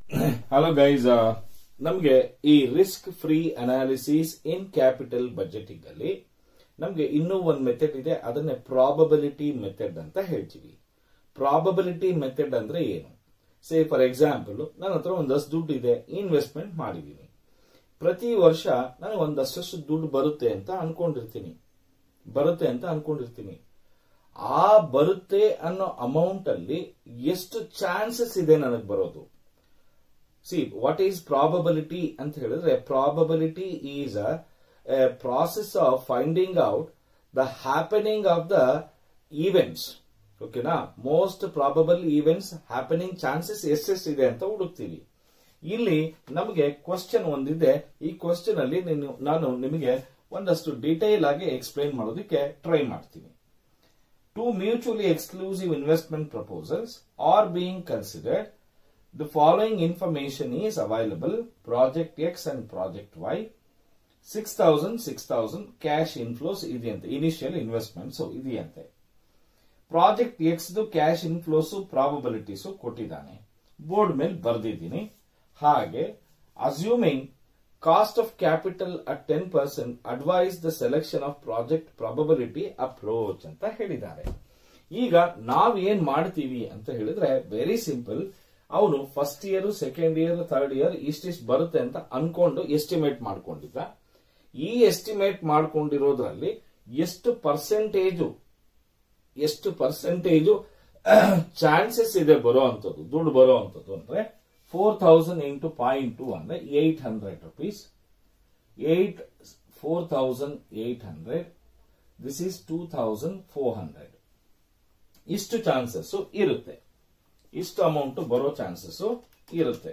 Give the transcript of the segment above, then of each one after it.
Hello guys ನಮಗೆ ಈ risk free analysis in capital budgeting ಅಲ್ಲಿ ನಮಗೆ ಇನ್ನೂ ಒಂದು ಮೆಥಡ್ ಇದೆ ಅದನ್ನೇ ಪ್ರಾಬಬಿಲಿಟಿ ಮೆಥಡ್ ಅಂತ ಹೇಳ್ತೀವಿ ಪ್ರಾಬಬಿಲಿಟಿ ಮೆಥಡ್ ಅಂದ್ರೆ ಏನು ಸೇ ಫಾರ್ ಎಕ್ಸಾಂಪಲ್ ನನ್ನ ಹತ್ರ ಒಂದಷ್ಟು ದುಡ್ಡು ಇದೆ ಇನ್ವೆಸ್ಟ್ಮೆಂಟ್ ಮಾಡಿದೀನಿ ಪ್ರತಿ ವರ್ಷ ನನಗೆ ಒಂದಷ್ಟು ದುಡ್ಡು ಬರುತ್ತೆ ಅಂತ ಅನ್ಕೊಂಡಿರ್ತೀನಿ ಬರುತ್ತೆ ಅಂತ ಅನ್ಕೊಂಡಿರ್ತೀನಿ ಆ ಬರುತ್ತೆ ಅನ್ನೋ ಅಮೌಂಟ್ ಅಲ್ಲಿ ಎಷ್ಟು ಚಾನ್ಸಸ್ ಇದೆ ನನಗೆ ಬರೋದು ಸಿ ವಾಟ್ ಈಸ್ ಪ್ರಾಬಬಿಲಿಟಿ ಅಂತ ಹೇಳಿದ್ರೆ probability is a process of finding out the happening of the events ಓಕೆನಾ most probable events happening chances ಎಷ್ಟೆಷ್ಟಿದೆ ಅಂತ ಹುಡುಕ್ತೀವಿ ಇಲ್ಲಿ ನಮಗೆ ಕ್ವಶನ್ ಒಂದಿದೆ ಈ ಕ್ವಶನ್ ಅಲ್ಲಿ ನೀನು- ನಾನು ನಿಮಗೆ ಒಂದಷ್ಟು ಡೀಟೇಲ್ ಆಗಿ ಎಕ್ಸ್ಪ್ಲೈನ್ ಮಾಡೋದಕ್ಕೆ ಟ್ರೈ ಮಾಡ್ತೀನಿ Two mutually exclusive investment proposals are being considered. The following information is available Project X and Project Y. 6000 6000 cash inflows ಇದೆಯಂತೆ ಇನಿಷಿಯಲ್ ಇನ್ವೆಸ್ಟ್ಮೆಂಟ್ಸ್ ಇದೆಯಂತೆ project X cash inflows probabilities ಕೊಟ್ಟಿದ್ದಾನೆ ಬೋರ್ಡ್ ಮೇಲೆ ಬರೆದಿದ್ದೀನಿ ಹಾಗೆ assuming cost of capital at ten percent advise the selection of project probability approach ಅಂತ ಹೇಳಿದ್ದಾರೆ ಈಗ ನಾವ್ ಏನ್ ಮಾಡ್ತೀವಿ ಅಂತ ಹೇಳಿದ್ರೆ ವೆರಿ ಸಿಂಪಲ್ ಅವನು first year second year third year ಇಷ್ಟಿಷ್ಟು ಬರುತ್ತೆ ಅಂತ ಅನ್ಕೊಂಡು ಎಸ್ಟಿಮೇಟ್ ಮಾಡ್ಕೊಂಡಿದ್ದ ಈ ಎಸ್ಟಿಮೇಟ್ ಮಾಡ್ಕೊಂಡಿರೋದ್ರಲ್ಲಿ ಎಷ್ಟು ಪರ್ಸೆಂಟೇಜು ಎಷ್ಟು ಪರ್ಸೆಂಟೇಜು ಚಾನ್ಸಸ್ ಇದೆ ಬರೋ ಅಂಥದ್ದು ದುಡ್ಡು ಬರೋ ಅಂಥದ್ದು ಅಂದ್ರೆ four thousand into point two ಅಂದ್ರೆ eight hundred rupees eight four thousand eight hundred this is two thousand four hundred ಇಷ್ಟು ಚಾನ್ಸಸ್ ಇರುತ್ತೆ ಇಷ್ಟು ಅಮೌಂಟ್ ಬರೋ ಚಾನ್ಸಸ್ ಇರುತ್ತೆ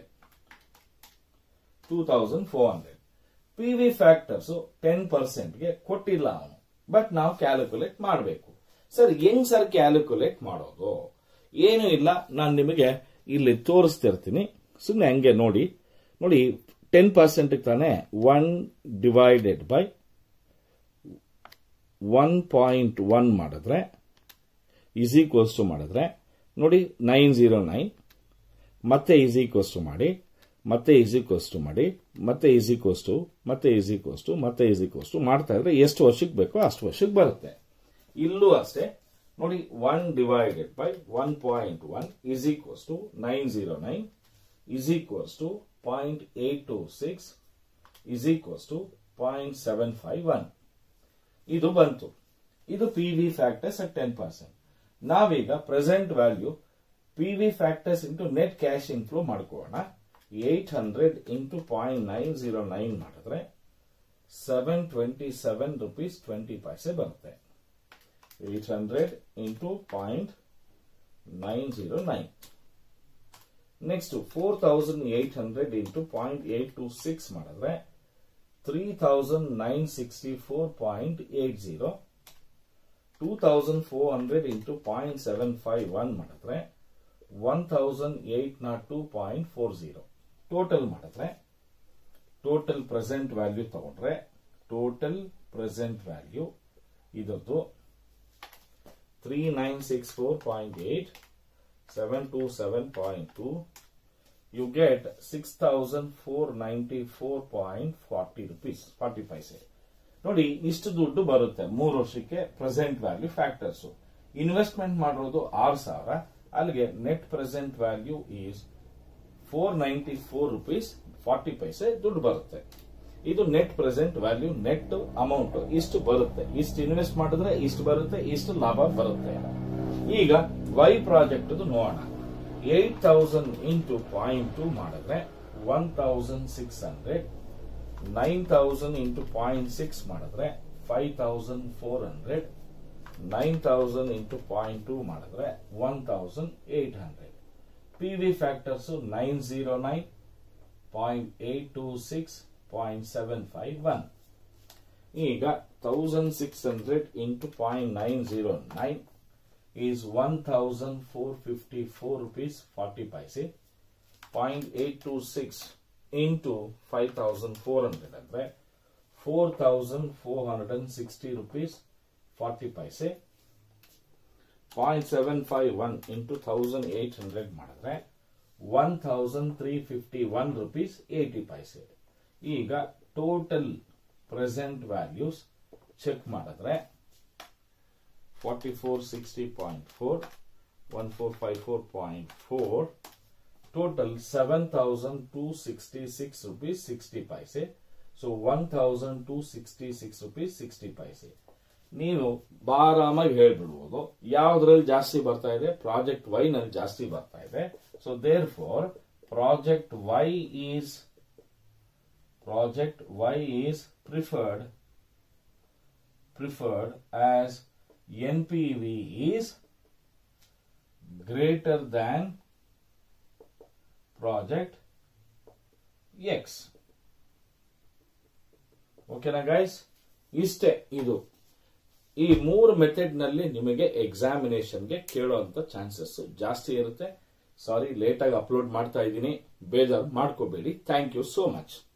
two thousand four hundred P V factors ten ಪರ್ಸೆಂಟ್ಗೆ ಕೊಟ್ಟಿಲ್ಲ ಅವನು ಬಟ್ ನಾವು ಕ್ಯಾಲ್ಕುಲೇಟ್ ಮಾಡಬೇಕು ಸರ್ ಹೆಂಗ್ ಸರ್ ಕ್ಯಾಲ್ಕುಲೇಟ್ ಮಾಡೋದು ಏನು ಇಲ್ಲ ನಾನು ನಿಮಗೆ ಇಲ್ಲಿ ತೋರಿಸ್ತಿರ್ತೀನಿ ಸುಮ್ಮನೆ ಹಂಗೆ ನೋಡಿ ನೋಡಿ ಟೆನ್ ಪರ್ಸೆಂಟ್ ತಾನೆ one divided by one point one ಮಾಡಿದ್ರೆ ಈಸ್ ಈಕ್ವಲ್ಸ್ ಟು ಮಾಡಿದ್ರೆ ನೋಡಿ ನೈನ್ ಜೀರೋ ನೈನ್ ಮತ್ತೆ ಈಸ್ ಈಕ್ವಲ್ಸ್ ಟು ಮಾಡಿ ಮತ್ತೆ ಈಸ್ ಈಕ್ವಲ್ಸ್ ಟು ಮಾಡಿ ಮತ್ತೆ ಈಸ್ ಈಕ್ವಲ್ಸ್ ಟು ಮತ್ತೆ ಈಸ್ ಈಕ್ವಲ್ಸ್ ಟು ಮತ್ತೆ ಈಸ್ ಈಕ್ವಲ್ಸ್ ಟು ಮಾಡ್ತಾ ಇದ್ರೆ ಎಷ್ಟು ವರ್ಷಕ್ಕೆ ಬೇಕೋ ಅಷ್ಟು ವರ್ಷಕ್ಕೆ ಬರುತ್ತೆ ಇಲ್ಲೂ ಅಷ್ಟೇ ನೋಡಿ one divided by one point one is equals to nine zero nine is equals to point eight two six is equals to point seven five one ಇದು ಬಂತು ಇದು P V factors at ten percent ನಾವೀಗ present value P V factors into net cash inflow ಮಾಡ್ಕೋಣ eight hundred into point nine zero nine ಮಾಡಿದ್ರೆ seven twenty seven rupees twenty paise ಬರುತ್ತೆ eight hundred into point nine zero nine next four thousand eight hundred into point eight two six ಮಾಡಿದ್ರೆ three thousand nine sixty four point eight zero two thousand four hundred into point seven five one ಮಾಡಿದ್ರೆ one thousand eight nought two point four zero total ಮಾಡಿದ್ರೆ total present value ತಗೊಂಡ್ರೆ total present value ಇದರದ್ದು three nine six four point eight seven two seven point two you get six thousand four ninety four point forty rupees forty paise ನೋಡಿ ಇಷ್ಟು ದುಡ್ಡು ಬರುತ್ತೆ ಮೂರು ವರ್ಷಕ್ಕೆ present value factors investment ಮಾಡಿರೋದು ಆರು ಸಾವಿರ ಅಲ್ಲಿಗೆ net present value is four ninety four rupees forty paise ದುಡ್ಡು ಬರುತ್ತೆ ಇದು net present value net amount ಇಷ್ಟು ಬರುತ್ತೆ ಇಷ್ಟು ಇನ್ವೆಸ್ಟ್ ಮಾಡಿದ್ರೆ ಇಷ್ಟು ಬರುತ್ತೆ ಇಷ್ಟು ಲಾಭ ಬರುತ್ತೆ ಈಗ ವೈ ಪ್ರಾಜೆಕ್ಟ್ ನೋಡೋಣ eight thousand into point two ಮಾಡಿದ್ರೆ one thousand six hundred nine thousand into point six ಮಾಡಿದ್ರೆ five thousand four hundred nine thousand into point two ಮಾಡಿದ್ರೆ one thousand eight hundred P V factors nine zero nine point eight two six point seven five one ಈಗ thousand six hundred into point nine zero nine is one thousand four fifty four rupees forty paise point eight two six into five thousand four hundred ಅಂದ್ರೆ four thousand four hundred and sixty rupees forty paise point seven five one into thousand eight hundred ಮಾಡಿದ್ರೆ one thousand three fifty one rupees eighty paise ಈಗ total present values check ಮಾಡಿದ್ರೆ forty four sixty point four one four five four point four total seven thousand two sixty six rupees sixty paise so one thousand two sixty six rupees sixty ಪೈಸೆ ನೀವು ಆರಾಮಾಗಿ ಹೇಳ್ಬಿಡ್ಬೋದು ಯಾವ್ದ್ರಲ್ಲಿ ಜಾಸ್ತಿ ಬರ್ತಾ ಇದೆ project Y ನಲ್ಲಿ ಜಾಸ್ತಿ ಬರ್ತಾ ಇದೆ so there for project Y is project Y is preferred preferred as N P V is greater than project X ಓಕೆನಾ ಗೈಸ್ ಇಷ್ಟೇ ಇದು ಈ ಮೂರು ಮೆಥಡ್ ನಲ್ಲಿ ನಿಮಗೆ ಎಕ್ಸಾಮಿನೇಷನ್ಗೆ ಕೇಳುವಂತ ಚಾನ್ಸಸ್ ಜಾಸ್ತಿ ಇರುತ್ತೆ ಸಾರಿ ಲೇಟ್ ಆಗಿ ಅಪ್ಲೋಡ್ ಮಾಡ್ತಾ ಇದ್ದೀನಿ ಬೇಜಾರು ಮಾಡ್ಕೋಬೇಡಿ ಥ್ಯಾಂಕ್ ಯು ಸೋ ಮಚ್